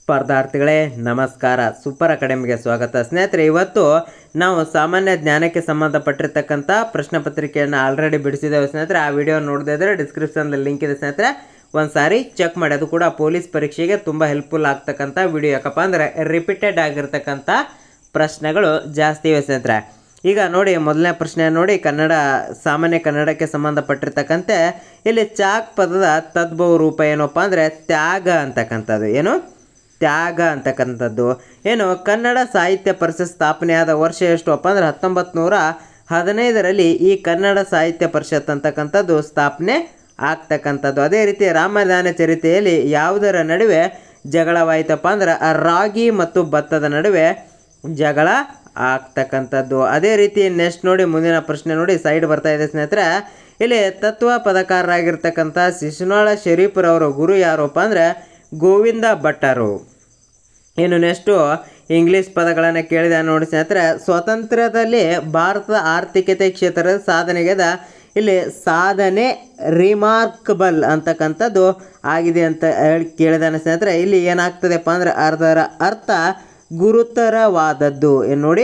ಸ್ಪರ್ಧಾರ್ಥಿಗಳೇ ನಮಸ್ಕಾರ ಸೂಪರ್ ಅಕಾಡೆಮಿಗೆ ಸ್ವಾಗತ ಸ್ನೇಹಿತರೆ ಇವತ್ತು ನಾವು ಸಾಮಾನ್ಯ ಜ್ಞಾನಕ್ಕೆ ಸಂಬಂಧಪಟ್ಟಿರ್ತಕ್ಕಂಥ ಪ್ರಶ್ನೆ ಪತ್ರಿಕೆಯನ್ನು ಆಲ್ರೆಡಿ ಬಿಡಿಸಿದ್ದೇವೆ ಸ್ನೇಹಿತರೆ ಆ ವಿಡಿಯೋ ನೋಡದೇ ಇದ್ದರೆ ಡಿಸ್ಕ್ರಿಪ್ಷನ್ದಲ್ಲಿ ಲಿಂಕ್ ಇದೆ ಸ್ನೇಹಿತರೆ ಒಂದು ಸಾರಿ ಚೆಕ್ ಮಾಡಿ ಅದು ಕೂಡ ಪೊಲೀಸ್ ಪರೀಕ್ಷೆಗೆ ತುಂಬ ಹೆಲ್ಪ್ಫುಲ್ ಆಗ್ತಕ್ಕಂಥ ವಿಡಿಯೋ ಯಾಕಪ್ಪ ಅಂದರೆ ರಿಪೀಟೆಡ್ ಆಗಿರ್ತಕ್ಕಂಥ ಪ್ರಶ್ನೆಗಳು ಜಾಸ್ತಿ ಇವೆ ಸ್ನೇಹಿತರೆ ಈಗ ನೋಡಿ ಮೊದಲನೇ ಪ್ರಶ್ನೆ ನೋಡಿ ಕನ್ನಡ ಸಾಮಾನ್ಯ ಕನ್ನಡಕ್ಕೆ ಸಂಬಂಧಪಟ್ಟಿರ್ತಕ್ಕಂತೆ ಇಲ್ಲಿ ಚಾಕ್ ಪದದ ತದ್ಭವ ರೂಪ ಏನಪ್ಪ ಅಂದರೆ ತ್ಯಾಗ ಅಂತಕ್ಕಂಥದ್ದು ಏನು ತ್ಯಾಗ ಅಂತಕ್ಕಂಥದ್ದು ಏನು ಕನ್ನಡ ಸಾಹಿತ್ಯ ಪರಿಷತ್ ಸ್ಥಾಪನೆಯಾದ ವರ್ಷ ಎಷ್ಟು ಅಪ್ಪ ಅಂದರೆ ಹತ್ತೊಂಬತ್ತು ನೂರ ಹದಿನೈದರಲ್ಲಿ ಈ ಕನ್ನಡ ಸಾಹಿತ್ಯ ಪರಿಷತ್ ಅಂತಕ್ಕಂಥದ್ದು ಸ್ಥಾಪನೆ ಆಗ್ತಕ್ಕಂಥದ್ದು ಅದೇ ರೀತಿ ರಾಮದಾನ ಚರಿತೆಯಲ್ಲಿ ಯಾವುದರ ನಡುವೆ ಜಗಳವಾಯಿತಪ್ಪ ಅಂದ್ರೆ ಆ ರಾಗಿ ಮತ್ತು ಭತ್ತದ ನಡುವೆ ಜಗಳ ಆಗ್ತಕ್ಕಂಥದ್ದು ಅದೇ ರೀತಿ ನೆಕ್ಸ್ಟ್ ನೋಡಿ ಮುಂದಿನ ಪ್ರಶ್ನೆ ನೋಡಿ ಸೈಡ್ ಬರ್ತಾ ಇದೆ ಸ್ನೇಹಿತರೆ ಇಲ್ಲಿ ತತ್ವ ಪದಕಾರರಾಗಿರ್ತಕ್ಕಂಥ ಶಿಶುನಾಳ ಶರೀಫ್ರವರ ಗುರು ಯಾರಪ್ಪ ಅಂದರೆ ಗೋವಿಂದ ಭಟ್ಟರು ಇನ್ನು ನೆಕ್ಸ್ಟು ಇಂಗ್ಲೀಷ್ ಪದಗಳನ್ನು ಕೇಳಿದ ನೋಡಿ ಸ್ನೇಹಿತರೆ ಸ್ವಾತಂತ್ರ್ಯದಲ್ಲಿ ಭಾರತದ ಆರ್ಥಿಕತೆ ಕ್ಷೇತ್ರದ ಸಾಧನೆಗೆದ ಇಲ್ಲಿ ಸಾಧನೆ ರಿಮಾರ್ಕಬಲ್ ಅಂತಕ್ಕಂಥದ್ದು ಆಗಿದೆ ಅಂತ ಹೇಳಿ ಕೇಳಿದಾನೆ ಸ್ನೇಹಿತರೆ ಇಲ್ಲಿ ಏನಾಗ್ತದೆಪ್ಪ ಅಂದರೆ ಅದರ ಅರ್ಥ ಗುರುತರವಾದದ್ದು ಏನು ನೋಡಿ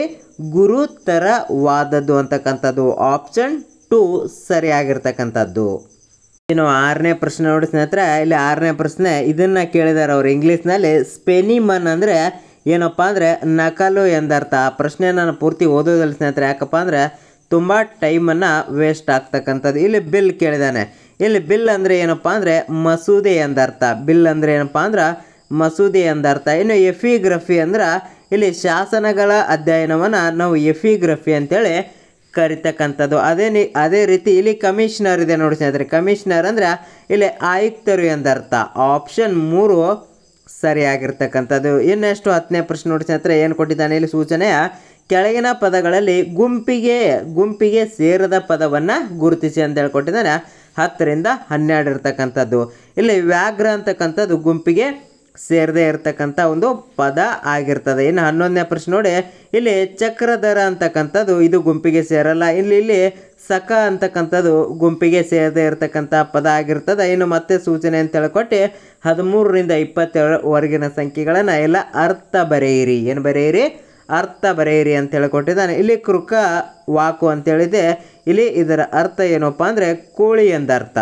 ಗುರುತರವಾದದ್ದು ಅಂತಕ್ಕಂಥದ್ದು ಆಪ್ಷನ್ ಟು ಸರಿಯಾಗಿರ್ತಕ್ಕಂಥದ್ದು ಇನ್ನು ಆರನೇ ಪ್ರಶ್ನೆ ನೋಡಿ ಸ್ನೇಹಿತರೆ ಇಲ್ಲಿ ಆರನೇ ಪ್ರಶ್ನೆ ಇದನ್ನ ಕೇಳಿದಾರೆ ಅವ್ರು ಇಂಗ್ಲೀಷ್ನಲ್ಲಿ ಸ್ಪೆನಿಮನ್ ಅಂದರೆ ಏನಪ್ಪ ಅಂದರೆ ನಕಲು ಎಂದರ್ಥ ಆ ಪ್ರಶ್ನೆ ನಾನು ಪೂರ್ತಿ ಓದೋದಿಲ್ಲ ಸ್ನೇಹಿತರೆ ಯಾಕಪ್ಪ ಅಂದರೆ ತುಂಬ ಟೈಮನ್ನು ವೇಸ್ಟ್ ಆಗ್ತಕ್ಕಂಥದ್ದು ಇಲ್ಲಿ ಬಿಲ್ ಕೇಳಿದಾನೆ ಇಲ್ಲಿ ಬಿಲ್ ಅಂದರೆ ಏನಪ್ಪ ಅಂದರೆ ಮಸೂದೆ ಎಂದರ್ಥ ಬಿಲ್ ಅಂದರೆ ಏನಪ್ಪ ಅಂದ್ರೆ ಮಸೂದೆ ಎಂದರ್ಥ ಇನ್ನು ಎಫಿಗ್ರಫಿ ಅಂದ್ರೆ ಇಲ್ಲಿ ಶಾಸನಗಳ ಅಧ್ಯಯನವನ್ನು ನಾವು ಎಫಿಗ್ರಫಿ ಅಂತೇಳಿ ಕರಿತಕ್ಕಂಥದ್ದು ಅದೇ ನೀ ಅದೇ ರೀತಿ ಇಲ್ಲಿ ಕಮಿಷನರ್ ಇದೆ ನೋಡಿ ಸ್ನೇಹಿತರೆ ಕಮಿಷನರ್ ಅಂದರೆ ಇಲ್ಲಿ ಆಯುಕ್ತರು ಎಂದರ್ಥ ಆಪ್ಷನ್ ಮೂರು ಸರಿಯಾಗಿರ್ತಕ್ಕಂಥದ್ದು ಇನ್ನೆಷ್ಟು ಹತ್ತನೇ ಪ್ರಶ್ನೆ ನೋಡಿ ಸ್ನೇಹಿತರೆ ಏನು ಕೊಟ್ಟಿದ್ದಾನೆ ಇಲ್ಲಿ ಸೂಚನೆಯ ಕೆಳಗಿನ ಪದಗಳಲ್ಲಿ ಗುಂಪಿಗೆ ಗುಂಪಿಗೆ ಸೇರದ ಪದವನ್ನು ಗುರುತಿಸಿ ಅಂತ ಹೇಳ್ಕೊಟ್ಟಿದ್ದಾನೆ ಹತ್ತರಿಂದ ಹನ್ನೆರಡು ಇರ್ತಕ್ಕಂಥದ್ದು ಇಲ್ಲಿ ವ್ಯಾಘ್ರ ಅಂತಕ್ಕಂಥದ್ದು ಗುಂಪಿಗೆ ಸೇರದೇ ಇರತಕ್ಕಂಥ ಒಂದು ಪದ ಆಗಿರ್ತದೆ ಇನ್ನು ಹನ್ನೊಂದನೇ ಪ್ರಶ್ನೆ ನೋಡಿ ಇಲ್ಲಿ ಚಕ್ರಧರ ಅಂತಕ್ಕಂಥದ್ದು ಇದು ಗುಂಪಿಗೆ ಸೇರಲ್ಲ ಇಲ್ಲಿ ಇಲ್ಲಿ ಸಕ ಅಂತಕ್ಕಂಥದ್ದು ಗುಂಪಿಗೆ ಸೇರದೇ ಇರತಕ್ಕಂಥ ಪದ ಆಗಿರ್ತದೆ ಇನ್ನು ಮತ್ತೆ ಸೂಚನೆ ಅಂತ ಹೇಳ್ಕೊಟ್ಟು ಹದಿಮೂರರಿಂದ ಇಪ್ಪತ್ತೇಳವರೆಗಿನ ಸಂಖ್ಯೆಗಳನ್ನು ಎಲ್ಲ ಅರ್ಥ ಬರೆಯಿರಿ ಏನು ಬರೆಯಿರಿ ಅರ್ಥ ಬರೆಯಿರಿ ಅಂತ ಹೇಳಿಕೊಟ್ಟಿದ್ದಾನೆ ಇಲ್ಲಿ ಕೃಕ ವಾಕು ಅಂತೇಳಿದೆ ಇಲ್ಲಿ ಇದರ ಅರ್ಥ ಏನಪ್ಪ ಅಂದರೆ ಕೋಳಿ ಎಂದರ್ಥ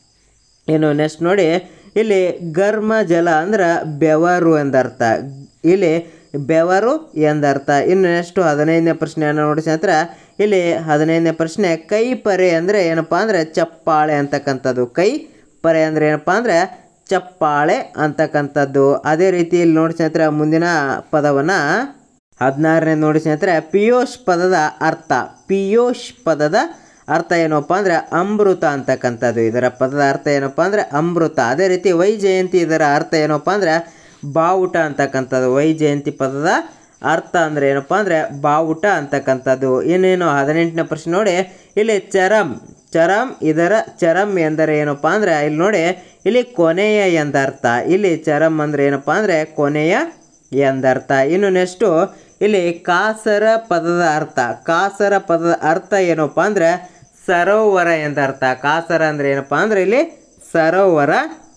ಏನು ನೆಕ್ಸ್ಟ್ ನೋಡಿ ಇಲ್ಲಿ ಘರ್ಮ ಜಲ ಅಂದ್ರೆ ಬೆವರು ಎಂದರ್ಥ ಇಲ್ಲಿ ಬೆವರು ಎಂದರ್ಥ ಇನ್ನು ನೆಕ್ಸ್ಟು ಹದಿನೈದನೇ ಪ್ರಶ್ನೆಯನ್ನು ನೋಡಿ ಸ್ನೇಹಿತರೆ ಇಲ್ಲಿ ಹದಿನೈದನೇ ಪ್ರಶ್ನೆ ಕೈ ಪರೆ ಅಂದರೆ ಏನಪ್ಪ ಅಂದರೆ ಚಪ್ಪಾಳೆ ಅಂತಕ್ಕಂಥದ್ದು ಕೈ ಪರೆ ಅಂದರೆ ಏನಪ್ಪ ಅಂದರೆ ಚಪ್ಪಾಳೆ ಅಂತಕ್ಕಂಥದ್ದು ಅದೇ ರೀತಿ ಇಲ್ಲಿ ನೋಡಿ ಸ್ನೇಹಿತರೆ ಮುಂದಿನ ಪದವನ್ನು ಹದಿನಾರನೇ ನೋಡಿ ಸ್ನೇಹಿತರೆ ಪಿಯೋಷ್ ಪದದ ಅರ್ಥ ಪಿಯೋಷ್ ಪದದ ಅರ್ಥ ಏನಪ್ಪ ಅಂದರೆ ಅಮೃತ ಅಂತಕ್ಕಂಥದ್ದು ಇದರ ಪದದ ಅರ್ಥ ಏನಪ್ಪ ಅಂದರೆ ಅಮೃತ ಅದೇ ರೀತಿ ವೈ ಜಯಂತಿ ಇದರ ಅರ್ಥ ಏನಪ್ಪ ಅಂದರೆ ಬಾವುಟ ಅಂತಕ್ಕಂಥದ್ದು ವೈ ಜಯಂತಿ ಪದದ ಅರ್ಥ ಅಂದರೆ ಏನಪ್ಪ ಅಂದರೆ ಬಾವುಟ ಅಂತಕ್ಕಂಥದ್ದು ಇನ್ನೇನು ಹದಿನೆಂಟನೇ ಪ್ರಶ್ನೆ ನೋಡಿ ಇಲ್ಲಿ ಚರಂ ಚರಂ ಇದರ ಚರಂ ಎಂದರೆ ಏನಪ್ಪ ಅಂದರೆ ಇಲ್ಲಿ ನೋಡಿ ಇಲ್ಲಿ ಕೊನೆಯ ಎಂದರ್ಥ ಇಲ್ಲಿ ಚರಂ ಅಂದರೆ ಏನಪ್ಪ ಅಂದರೆ ಕೊನೆಯ ಎಂದರ್ಥ ಇನ್ನು ನೆಕ್ಸ್ಟು ಇಲ್ಲಿ ಕಾಸರ ಪದದ ಅರ್ಥ ಕಾಸರ ಪದದ ಅರ್ಥ ಏನಪ್ಪ ಅಂದರೆ ಸರೋವರ ಎಂದರ್ಥ ಕಾಸರ ಅಂದರೆ ಏನಪ್ಪ ಅಂದರೆ ಇಲ್ಲಿ ಸರೋವರ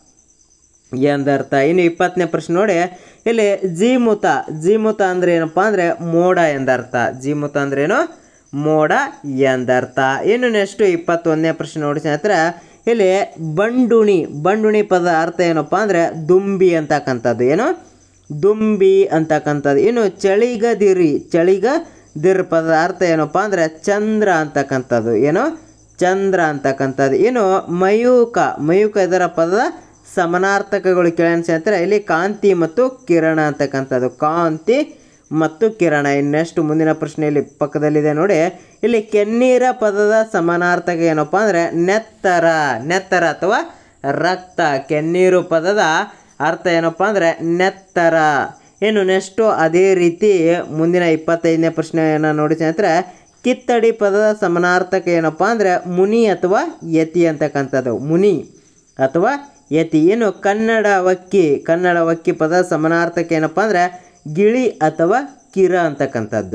ಎಂದರ್ಥ ಇನ್ನು ಇಪ್ಪತ್ತನೇ ಪ್ರಶ್ನೆ ನೋಡಿ ಇಲ್ಲಿ ಜೀಮುತ ಜೀಮುತ ಅಂದರೆ ಏನಪ್ಪ ಅಂದರೆ ಮೋಡ ಎಂದರ್ಥ ಜೀಮುತ ಅಂದ್ರೆ ಏನು ಮೋಡ ಎಂದರ್ಥ ಇನ್ನು ನೆಕ್ಸ್ಟು ಇಪ್ಪತ್ತೊಂದನೇ ಪ್ರಶ್ನೆ ನೋಡಿ ಸ್ನೇಹಿತರೆ ಇಲ್ಲಿ ಬಂಡುಣಿ ಬಂಡುಣಿ ಪದ ಅರ್ಥ ಏನಪ್ಪ ಅಂದರೆ ದುಂಬಿ ಅಂತಕ್ಕಂಥದ್ದು ಏನು ದುಂಬಿ ಅಂತಕ್ಕಂಥದ್ದು ಇನ್ನು ಚಳಿಗದಿರಿ ಚಳಿಗದಿರ್ ಪದದ ಅರ್ಥ ಏನಪ್ಪ ಅಂದರೆ ಚಂದ್ರ ಅಂತಕ್ಕಂಥದ್ದು ಏನು ಚಂದ್ರ ಅಂತಕ್ಕಂಥದ್ದು ಇನ್ನು ಮಯೂಕ ಮಯೂಕ ಇದರ ಪದದ ಸಮಾನಾರ್ಥಕಗಳು ಕೇಳೋಣ ಸ್ನೇಹಿತರೆ ಇಲ್ಲಿ ಕಾಂತಿ ಮತ್ತು ಕಿರಣ ಅಂತಕ್ಕಂಥದ್ದು ಕಾಂತಿ ಮತ್ತು ಕಿರಣ ಇನ್ನು ನೆಕ್ಸ್ಟ್ ಮುಂದಿನ ಪ್ರಶ್ನೆಯಲ್ಲಿ ಪಕ್ಕದಲ್ಲಿದೆ ನೋಡಿ ಇಲ್ಲಿ ಕೆನ್ನೀರ ಪದದ ಸಮಾನಾರ್ಥಕ ಏನಪ್ಪ ಅಂದರೆ ನೆತ್ತರ ನೆತ್ತರ ಅಥವಾ ರಕ್ತ ಕೆನ್ನೀರು ಪದದ ಅರ್ಥ ಏನಪ್ಪ ಅಂದರೆ ನೆತ್ತರ ಇನ್ನು ನೆಕ್ಸ್ಟು ಅದೇ ರೀತಿ ಮುಂದಿನ ಇಪ್ಪತ್ತೈದನೇ ಪ್ರಶ್ನೆಯನ್ನು ನೋಡಿ ಸ್ನೇಹಿತರೆ ಕಿತ್ತಡಿ ಪದದ ಸಮಾನಾರ್ಥಕ ಏನಪ್ಪ ಅಂದರೆ ಮುನಿ ಅಥವಾ ಯತಿ ಅಂತಕ್ಕಂಥದ್ದು ಮುನಿ ಅಥವಾ ಯತಿ ಇನ್ನು ಕನ್ನಡ ವಕ್ಕಿ ಕನ್ನಡ ವಕ್ಕಿ ಪದ ಸಮಾನಾರ್ಥಕ ಏನಪ್ಪ ಅಂದರೆ ಗಿಳಿ ಅಥವಾ ಕಿರ ಅಂತಕ್ಕಂಥದ್ದು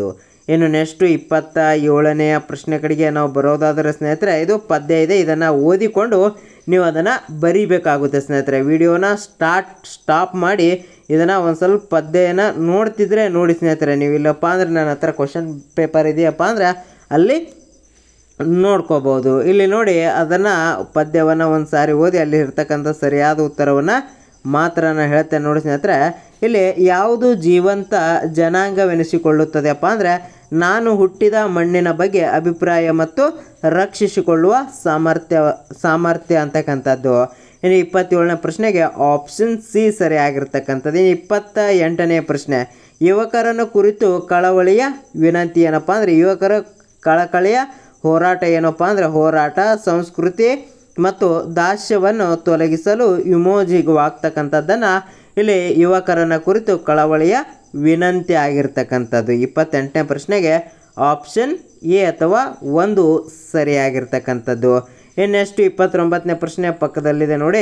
ಇನ್ನು ನೆಕ್ಸ್ಟು ಇಪ್ಪತ್ತ ಏಳನೆಯ ಪ್ರಶ್ನೆ ಕಡೆಗೆ ನಾವು ಬರೋದಾದರೆ ಸ್ನೇಹಿತರೆ ಇದು ಪದ್ಯ ಇದೆ ಇದನ್ನು ಓದಿಕೊಂಡು ನೀವು ಅದನ್ನು ಬರೀಬೇಕಾಗುತ್ತೆ ಸ್ನೇಹಿತರೆ ವಿಡಿಯೋನ ಸ್ಟಾರ್ಟ್ ಸ್ಟಾಪ್ ಮಾಡಿ ಇದನ್ನು ಒಂದು ಸ್ವಲ್ಪ ಪದ್ಯನ ನೋಡ್ತಿದ್ರೆ ನೋಡಿ ಸ್ನೇಹಿತರೆ ನೀವು ಇಲ್ಲಪ್ಪ ಅಂದರೆ ನನ್ನ ಹತ್ರ ಕ್ವಶನ್ ಪೇಪರ್ ಇದೆಯಪ್ಪ ಅಂದರೆ ಅಲ್ಲಿ ನೋಡ್ಕೋಬೋದು ಇಲ್ಲಿ ನೋಡಿ ಅದನ್ನು ಪದ್ಯವನ್ನು ಒಂದು ಸಾರಿ ಓದಿ ಅಲ್ಲಿ ಇರ್ತಕ್ಕಂಥ ಸರಿಯಾದ ಉತ್ತರವನ್ನು ಮಾತ್ರ ನಾನು ಹೇಳ್ತೇನೆ ನೋಡಿ ಸ್ನೇಹಿತರೆ ಇಲ್ಲಿ ಯಾವುದು ಜೀವಂತ ಜನಾಂಗವೆನಿಸಿಕೊಳ್ಳುತ್ತದೆಯಪ್ಪ ಅಂದರೆ ನಾನು ಹುಟ್ಟಿದ ಮಣ್ಣಿನ ಬಗ್ಗೆ ಅಭಿಪ್ರಾಯ ಮತ್ತು ರಕ್ಷಿಸಿಕೊಳ್ಳುವ ಸಾಮರ್ಥ್ಯ ಸಾಮರ್ಥ್ಯ ಅಂತಕ್ಕಂಥದ್ದು ಇನ್ನು ಇಪ್ಪತ್ತೇಳನೇ ಪ್ರಶ್ನೆಗೆ ಆಪ್ಷನ್ ಸಿ ಸರಿಯಾಗಿರ್ತಕ್ಕಂಥದ್ದು ಇನ್ನು ಇಪ್ಪತ್ತ ಎಂಟನೇ ಪ್ರಶ್ನೆ ಯುವಕರನ್ನು ಕುರಿತು ಕಳವಳಿಯ ವಿನಂತಿ ಏನಪ್ಪ ಅಂದರೆ ಯುವಕರ ಕಳಕಳಿಯ ಹೋರಾಟ ಏನಪ್ಪ ಅಂದರೆ ಹೋರಾಟ ಸಂಸ್ಕೃತಿ ಮತ್ತು ದಾಸ್ಯವನ್ನು ತೊಲಗಿಸಲು ವಿಮೋಜಿಗವಾಗ್ತಕ್ಕಂಥದ್ದನ್ನು ಇಲ್ಲಿ ಯುವಕರನ್ನ ಕುರಿತು ಕಳವಳಿಯ ವಿನಂತಿ ಆಗಿರ್ತಕ್ಕಂಥದ್ದು ಇಪ್ಪತ್ತೆಂಟನೇ ಪ್ರಶ್ನೆಗೆ ಆಪ್ಷನ್ ಎ ಅಥವಾ ಒಂದು ಸರಿಯಾಗಿರ್ತಕ್ಕಂಥದ್ದು ಇನ್ನೆಷ್ಟು ಇಪ್ಪತ್ತೊಂಬತ್ತನೇ ಪ್ರಶ್ನೆ ಪಕ್ಕದಲ್ಲಿದೆ ನೋಡಿ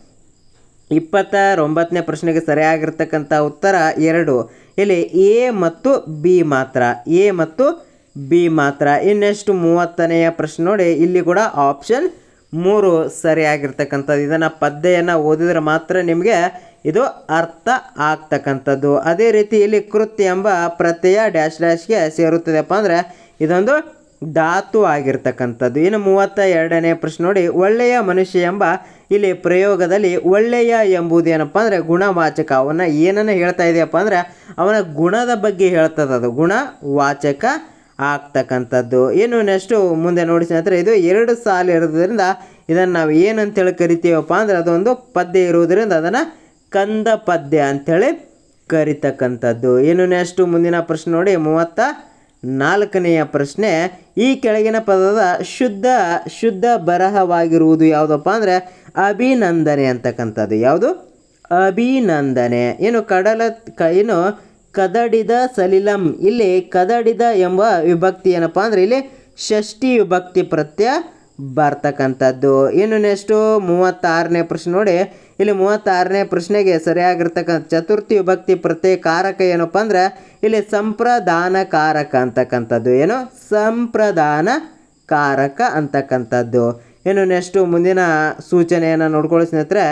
ಇಪ್ಪತ್ತೊಂಬತ್ತನೇ ಪ್ರಶ್ನೆಗೆ ಸರಿಯಾಗಿರ್ತಕ್ಕಂಥ ಉತ್ತರ ಎರಡು ಇಲ್ಲಿ ಎ ಮತ್ತು ಬಿ ಮಾತ್ರ ಎ ಮತ್ತು ಬಿ ಮಾತ್ರ ಇನ್ನೆಷ್ಟು ಮೂವತ್ತನೆಯ ಪ್ರಶ್ನೆ ನೋಡಿ ಇಲ್ಲಿ ಕೂಡ ಆಪ್ಷನ್ ಮೂರು ಸರಿಯಾಗಿರ್ತಕ್ಕಂಥದ್ದು ಇದನ್ನು ಪದ್ಯವನ್ನು ಓದಿದರೆ ಮಾತ್ರ ನಿಮಗೆ ಇದು ಅರ್ಥ ಆಗ್ತಕ್ಕಂಥದ್ದು ಅದೇ ರೀತಿ ಇಲ್ಲಿ ಕೃತ್ಯ ಎಂಬ ಪ್ರತ್ಯಯ ಡ್ಯಾಶ್ ಡ್ಯಾಶ್ಗೆ ಸೇರುತ್ತದೆಪ್ಪ ಅಂದರೆ ಇದೊಂದು ಧಾತು ಆಗಿರ್ತಕ್ಕಂಥದ್ದು ಇನ್ನು ಮೂವತ್ತ ಎರಡನೇ ಪ್ರಶ್ನೆ ನೋಡಿ ಒಳ್ಳೆಯ ಮನುಷ್ಯ ಎಂಬ ಇಲ್ಲಿ ಪ್ರಯೋಗದಲ್ಲಿ ಒಳ್ಳೆಯ ಎಂಬುದೇನಪ್ಪ ಅಂದರೆ ಗುಣವಾಚಕ ಅವನ್ನ ಏನನ್ನು ಹೇಳ್ತಾ ಇದೆಯಪ್ಪ ಅಂದರೆ ಅವನ ಗುಣದ ಬಗ್ಗೆ ಹೇಳ್ತದೆ ಅದು ಗುಣವಾಚಕ ಆಗ್ತಕ್ಕಂಥದ್ದು ಇನ್ನು ನೆಕ್ಸ್ಟು ಮುಂದೆ ನೋಡಿ ಸ್ನೇಹಿತರೆ ಇದು ಎರಡು ಸಾಲು ಇರೋದ್ರಿಂದ ಇದನ್ನು ನಾವು ಏನಂತೇಳಿ ಕರಿತೀವಪ್ಪ ಅಂದರೆ ಅದೊಂದು ಪದ್ಯ ಇರುವುದರಿಂದ ಅದನ್ನು ಕಂದ ಪದ್ಯ ಅಂಥೇಳಿ ಕರಿತಕ್ಕಂಥದ್ದು ಇನ್ನು ನೆಕ್ಸ್ಟು ಮುಂದಿನ ಪ್ರಶ್ನೆ ನೋಡಿ ಮೂವತ್ತ ನಾಲ್ಕನೆಯ ಪ್ರಶ್ನೆ ಈ ಕೆಳಗಿನ ಪದದ ಶುದ್ಧ ಶುದ್ಧ ಬರಹವಾಗಿರುವುದು ಯಾವುದಪ್ಪ ಅಂದರೆ ಅಭಿನಂದನೆ ಅಂತಕ್ಕಂಥದ್ದು ಯಾವುದು ಅಭಿನಂದನೆ ಏನು ಕಡಲ ಕ ಏನು ಕದಡಿದ ಸಲಿಲಂ ಇಲ್ಲಿ ಕದಡಿದ ಎಂಬ ವಿಭಕ್ತಿ ಏನಪ್ಪ ಅಂದರೆ ಇಲ್ಲಿ ಷಷ್ಠಿ ವಿಭಕ್ತಿ ಪ್ರತ್ಯಯ ಬರ್ತಕ್ಕಂಥದ್ದು ಇನ್ನು ನೆಕ್ಸ್ಟು ಮೂವತ್ತಾರನೇ ಪ್ರಶ್ನೆ ನೋಡಿ ಇಲ್ಲಿ ಮೂವತ್ತಾರನೇ ಪ್ರಶ್ನೆಗೆ ಸರಿಯಾಗಿರ್ತಕ್ಕಂಥ ಚತುರ್ಥಿ ವಿಭಕ್ತಿ ಪ್ರತ್ಯಯ ಕಾರಕ ಏನಪ್ಪ ಅಂದರೆ ಇಲ್ಲಿ ಸಂಪ್ರದಾನ ಕಾರಕ ಅಂತಕ್ಕಂಥದ್ದು ಏನು ಸಂಪ್ರದಾನ ಕಾರಕ ಅಂತಕ್ಕಂಥದ್ದು ಇನ್ನು ನೆಕ್ಸ್ಟು ಮುಂದಿನ ಸೂಚನೆಯನ್ನು ನೋಡ್ಕೊಳ್ಳಿ ಸ್ನೇಹಿತರೆ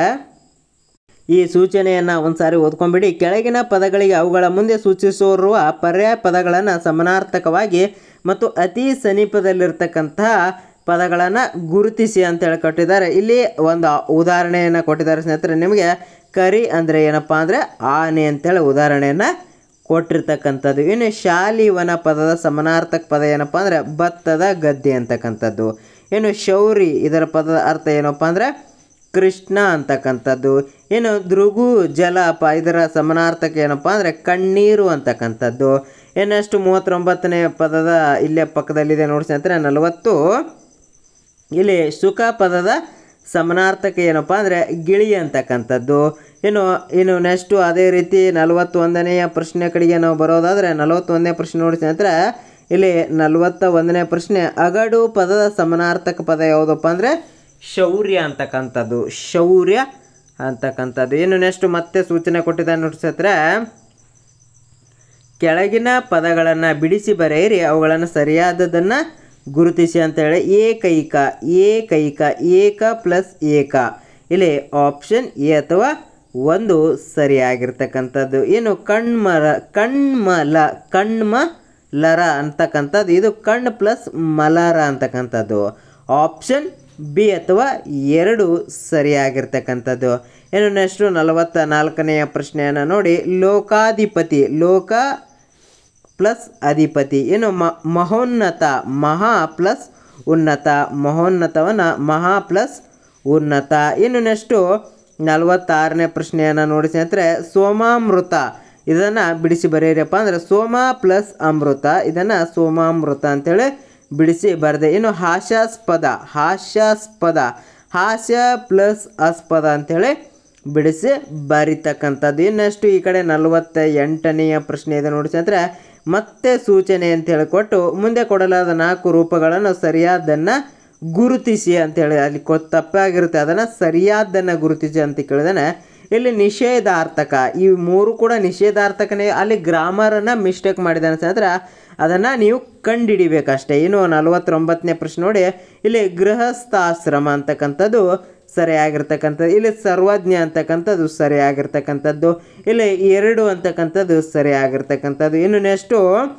ಈ ಸೂಚನೆಯನ್ನು ಒಂದು ಸಾರಿ ಓದ್ಕೊಂಬಿಡಿ ಕೆಳಗಿನ ಪದಗಳಿಗೆ ಅವುಗಳ ಮುಂದೆ ಸೂಚಿಸಿರುವ ಪರ್ಯಾಯ ಪದಗಳನ್ನು ಸಮಾನಾರ್ಥಕವಾಗಿ ಮತ್ತು ಅತಿ ಸಮೀಪದಲ್ಲಿರ್ತಕ್ಕಂತಹ ಪದಗಳನ್ನು ಗುರುತಿಸಿ ಅಂತೇಳಿ ಕೊಟ್ಟಿದ್ದಾರೆ ಇಲ್ಲಿ ಒಂದು ಉದಾಹರಣೆಯನ್ನು ಕೊಟ್ಟಿದ್ದಾರೆ ಸ್ನೇಹಿತರೆ ನಿಮಗೆ ಕರಿ ಅಂದರೆ ಏನಪ್ಪ ಅಂದರೆ ಆನೆ ಅಂತೇಳಿ ಉದಾಹರಣೆಯನ್ನು ಕೊಟ್ಟಿರ್ತಕ್ಕಂಥದ್ದು ಇನ್ನು ಶಾಲಿವನ ಪದದ ಸಮಾನಾರ್ಥಕ ಪದ ಏನಪ್ಪ ಅಂದರೆ ಭತ್ತದ ಗದ್ದೆ ಅಂತಕ್ಕಂಥದ್ದು ಇನ್ನು ಶೌರಿ ಇದರ ಪದದ ಅರ್ಥ ಏನಪ್ಪ ಅಂದರೆ ಕೃಷ್ಣ ಅಂತಕ್ಕಂಥದ್ದು ಇನ್ನು ದೃಗು ಜಲಪ ಇದರ ಸಮಾನಾರ್ಥಕ ಏನಪ್ಪ ಅಂದರೆ ಕಣ್ಣೀರು ಅಂತಕ್ಕಂಥದ್ದು ಇನ್ನಷ್ಟು ಮೂವತ್ತೊಂಬತ್ತನೇ ಪದದ ಇಲ್ಲೇ ಪಕ್ಕದಲ್ಲಿದೆ ನೋಡಿ ಸ್ನೇಹಿತರೆ ನಲವತ್ತು ಇಲ್ಲಿ ಸುಖ ಪದದ ಸಮಾನಾರ್ಥಕ ಏನಪ್ಪ ಅಂದರೆ ಗಿಳಿ ಅಂತಕ್ಕಂಥದ್ದು ಇನ್ನು ಇನ್ನು ನೆಕ್ಸ್ಟು ಅದೇ ರೀತಿ ನಲವತ್ತೊಂದನೆಯ ಪ್ರಶ್ನೆ ಕಡೆಗೆ ನಾವು ಬರೋದಾದರೆ ನಲವತ್ತೊಂದನೇ ಪ್ರಶ್ನೆ ನೋಡಿ ಸ್ನೇಹಿತರೆ ಇಲ್ಲಿ ನಲವತ್ತ ಒಂದನೇ ಪ್ರಶ್ನೆ ಅಗಡು ಪದದ ಸಮಾನಾರ್ಥಕ ಪದ ಯಾವುದಪ್ಪ ಅಂದರೆ ಶೌರ್ಯ ಅಂತಕ್ಕಂಥದ್ದು ಶೌರ್ಯ ಅಂತಕ್ಕಂಥದ್ದು ಇನ್ನು ನೆಕ್ಸ್ಟ್ ಮತ್ತೆ ಸೂಚನೆ ಕೊಟ್ಟಿದ್ದಾನೆ ನೋಡಿ ಸ್ನೇಹಿತರೆ ಕೆಳಗಿನ ಪದಗಳನ್ನು ಬಿಡಿಸಿ ಬರೆಯಿರಿ ಅವುಗಳನ್ನು ಸರಿಯಾದದನ್ನು ಗುರುತಿಸಿ ಅಂತೇಳಿ ಏಕೈಕ ಏಕೈಕ ಏಕ ಪ್ಲಸ್ ಏಕ ಇಲ್ಲಿ ಆಪ್ಷನ್ ಎ ಅಥವಾ ಒಂದು ಸರಿಯಾಗಿರ್ತಕ್ಕಂಥದ್ದು ಏನು ಕಣ್ಮರ ಕಣ್ಮಲ ಕಣ್ಮ ಲರ ಅಂತಕ್ಕಂಥದ್ದು ಇದು ಕಣ್ಣು ಪ್ಲಸ್ ಮಲರ ಅಂತಕ್ಕಂಥದ್ದು ಆಪ್ಷನ್ ಬಿ ಅಥವಾ ಎರಡು ಸರಿಯಾಗಿರ್ತಕ್ಕಂಥದ್ದು ಇನ್ನು ನೆಕ್ಸ್ಟು ನಲವತ್ತ ನಾಲ್ಕನೆಯ ಪ್ರಶ್ನೆಯನ್ನು ನೋಡಿ ಲೋಕಾಧಿಪತಿ ಲೋಕ ಪ್ಲಸ್ ಅಧಿಪತಿ ಏನು ಮ ಮಹೋನ್ನತ ಮಹಾ ಪ್ಲಸ್ ಉನ್ನತ ಮಹೋನ್ನತವನ್ನು ಮಹಾ ಪ್ಲಸ್ ಉನ್ನತ ಇನ್ನು ನೆಕ್ಸ್ಟು ನಲವತ್ತಾರನೇ ಪ್ರಶ್ನೆಯನ್ನು ನೋಡಿ ಸ್ನೇಹಿತರೆ ಸೋಮಾಮೃತ ಇದನ್ನು ಬಿಡಿಸಿ ಬರೆಯಿರಪ್ಪ ಅಂದರೆ ಸೋಮ ಪ್ಲಸ್ ಅಮೃತ ಇದನ್ನು ಸೋಮಾಮೃತ ಅಂತೇಳಿ ಬಿಡಿಸಿ ಬರೆದೆ ಇನ್ನು ಹಾಸ್ಯಾಸ್ಪದ ಹಾಸ್ಯಾಸ್ಪದ ಹಾಸ್ಯ ಪ್ಲಸ್ ಆಸ್ಪದ ಅಂಥೇಳಿ ಬಿಡಿಸಿ ಬರಿತಕ್ಕಂಥದ್ದು ಇನ್ನಷ್ಟು ಈ ಕಡೆ ನಲವತ್ತ ಎಂಟನೆಯ ಪ್ರಶ್ನೆ ಇದೆ ನೋಡಿ ಸ್ನೇಹಿತರೆ ಮತ್ತೆ ಸೂಚನೆ ಅಂತ ಹೇಳಿಕೊಟ್ಟು ಮುಂದೆ ಕೊಡಲಾದ ನಾಲ್ಕು ರೂಪಗಳನ್ನು ಸರಿಯಾದನ್ನು ಗುರುತಿಸಿ ಅಂತೇಳಿ ಅಲ್ಲಿ ಕೊ ತಪ್ಪಾಗಿರುತ್ತೆ ಅದನ್ನು ಸರಿಯಾದನ್ನು ಗುರುತಿಸಿ ಅಂತ ಕೇಳಿದಾನೆ ಇಲ್ಲಿ ನಿಷೇಧಾರ್ಥಕ ಈ ಮೂರು ಕೂಡ ನಿಷೇಧಾರ್ಥಕನೇ ಅಲ್ಲಿ ಗ್ರಾಮರನ್ನು ಮಿಸ್ಟೇಕ್ ಮಾಡಿದ್ದಾನೆ ಸ್ನೇಹಿತರೆ ಅದನ್ನು ನೀವು ಕಂಡುಹಿಡಿಬೇಕಷ್ಟೇ ಇನ್ನು ನಲವತ್ತೊಂಬತ್ತನೇ ಪ್ರಶ್ನೆ ನೋಡಿ ಇಲ್ಲಿ ಗೃಹಸ್ಥಾಶ್ರಮ ಅಂತಕ್ಕಂಥದ್ದು ಸರಿಯಾಗಿರ್ತಕ್ಕಂಥದ್ದು ಇಲ್ಲಿ ಸರ್ವಜ್ಞ ಅಂತಕ್ಕಂಥದ್ದು ಸರಿಯಾಗಿರ್ತಕ್ಕಂಥದ್ದು ಇಲ್ಲಿ ಎರಡು ಅಂತಕ್ಕಂಥದ್ದು ಸರಿಯಾಗಿರ್ತಕ್ಕಂಥದ್ದು ಇನ್ನು ನೆಕ್ಸ್ಟು